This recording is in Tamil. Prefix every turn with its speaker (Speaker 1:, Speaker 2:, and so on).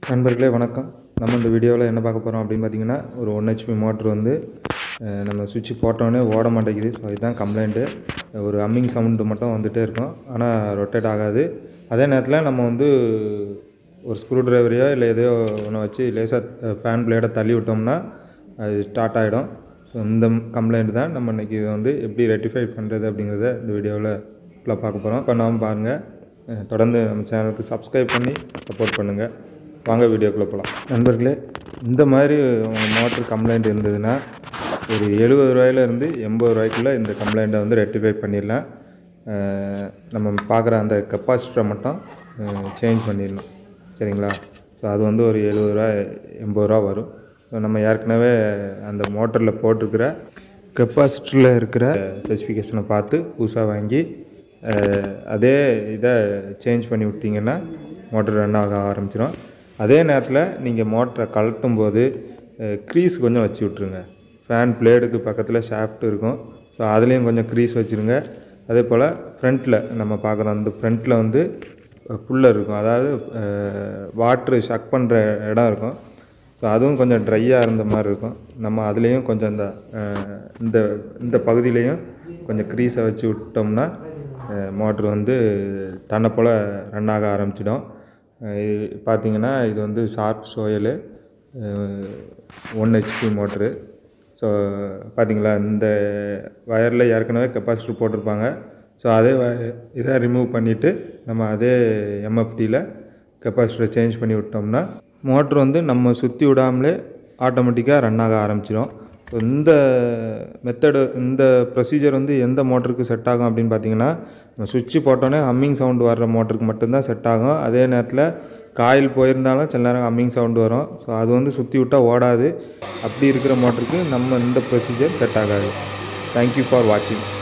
Speaker 1: நண்பர்களே வணக்கம் நம்ம இந்த வீடியோவில் என்ன பார்க்க போகிறோம் அப்படின்னு பார்த்தீங்கன்னா ஒரு ஒன் ஹெச்பி மோட்ரு வந்து அஹ், நம்ம சுவிட்ச் போட்டோன்னே ஓட மாட்டேங்குது ஸோ இதுதான் கம்ப்ளைண்ட்டு ஒரு அம்மிங் சவுண்டு மட்டும் வந்துகிட்டே இருக்கும் ஆனால் ரொட்டேட் ஆகாது அதே நேரத்தில் நம்ம வந்து ஒரு ஸ்க்ரூ ட்ரைவரையோ இல்லை எதையோ ஒன்று வச்சு லேசாக ஃபேன் பிளேடை தள்ளி விட்டோம்னா அது ஸ்டார்ட் ஆகிடும் ஸோ இந்த கம்ப்ளைண்ட் தான் நம்ம இன்றைக்கி இதை வந்து எப்படி ரெட்டிஃபை பண்ணுறது அப்படிங்கிறத இந்த வீடியோவில் ஃபுல்லாக பார்க்க போகிறோம் பண்ணாமல் பாருங்கள் அஹ் தொடர்ந்து நம்ம சேனலுக்கு சப்ஸ்கிரைப் பண்ணி சப்போர்ட் பண்ணுங்கள் வாங்க வீடியோக்குள்ளே போகலாம் நண்பர்களே இந்த மாதிரி உங்கள் மோட்ரு கம்ப்ளைண்ட் இருந்ததுன்னா ஒரு எழுபது ரூபாயிலேருந்து எண்பது ரூபாய்க்குள்ளே இந்த கம்ப்ளைண்ட்டை வந்து ரெட்டிஃபை பண்ணிடலாம் அஹ் நம்ம பார்க்குற அந்த கெப்பாசிட்டரை மட்டும் சேஞ்ச் பண்ணிடலாம் சரிங்களா ஸோ அது வந்து ஒரு எழுபது ரூபா எண்பது ரூபா வரும் ஸோ நம்ம ஏற்கனவே அந்த மோட்டரில் போட்டிருக்கிற கெப்பாசிட்டரில் இருக்கிற ஸ்பெசிஃபிகேஷனை பார்த்து புதுசாக வாங்கி அஹ், அதே இதை சேஞ்ச் பண்ணி விட்டிங்கன்னா மோட்டர் ரன் ஆக ஆரம்பிச்சிடும் அதே நேரத்தில் நீங்கள் மோட்டரை கழட்டும் போது க்ரீஸ் கொஞ்சம் வச்சு விட்ருங்க ஃபேன் பிளேடுக்கு பக்கத்தில் ஷாஃப்ட் இருக்கும் ஸோ அதுலேயும் கொஞ்சம் க்ரீஸ் வச்சுருங்க அதே போல் ஃப்ரண்ட்டில் நம்ம பார்க்குற அந்த ஃப்ரண்ட்டில் வந்து புல்லர் இருக்கும் அதாவது வாட்ரு ஷக் பண்ணுற இடம் இருக்கும் ஸோ அதுவும் கொஞ்சம் ட்ரையாக இருந்த மாதிரி இருக்கும் நம்ம அதுலேயும் கொஞ்சம் இந்த அஹ், இந்த இந்த பகுதியிலையும் கொஞ்சம் க்ரீஸை வச்சு விட்டோம்னா மோட்ரு வந்து தன்னை போல் ரன் ஆக ஆரம்பிச்சிடும் பார்த்தீங்கன்னா இது வந்து ஷார்ப் சோயலு ஒன் ஹெச்பி மோட்ரு ஸோ பார்த்தீங்களா இந்த வயரில் ஏற்கனவே கெப்பாசிட்டர் போட்டிருப்பாங்க ஸோ அதே வ- இதை ரிமூவ் பண்ணிவிட்டு நம்ம அதே எம்எஃப்டியில் கெப்பாசிட்டரை சேஞ்ச் பண்ணி விட்டோம்னா மோட்ரு வந்து நம்ம சுற்றி விடாமலே ஆட்டோமேட்டிக்காக ரன் ஆக ஆரம்பிச்சிடும் ஸோ இந்த மெத்தடு இந்த ப்ரொசீஜர் வந்து எந்த மோட்டருக்கு செட் ஆகும் அப்படின்னு பார்த்தீங்கன்னா நம்ம சுவிட்சு போட்டோன்னே ஹம்மிங் சவுண்டு வர்ற மோட்டருக்கு மட்டும்தான் செட் ஆகும் அதே நேரத்தில் காயில் போயிருந்தாலும் சில நேரம் ஹம்மிங் சவுண்டு வரும் ஸோ அது வந்து சுற்றி விட்டால் ஓடாது அப்படி இருக்கிற மோட்டருக்கு நம்ம இந்த ப்ரொசீஜர் செட் ஆகாது தேங்க்யூ ஃபார் வாட்சிங்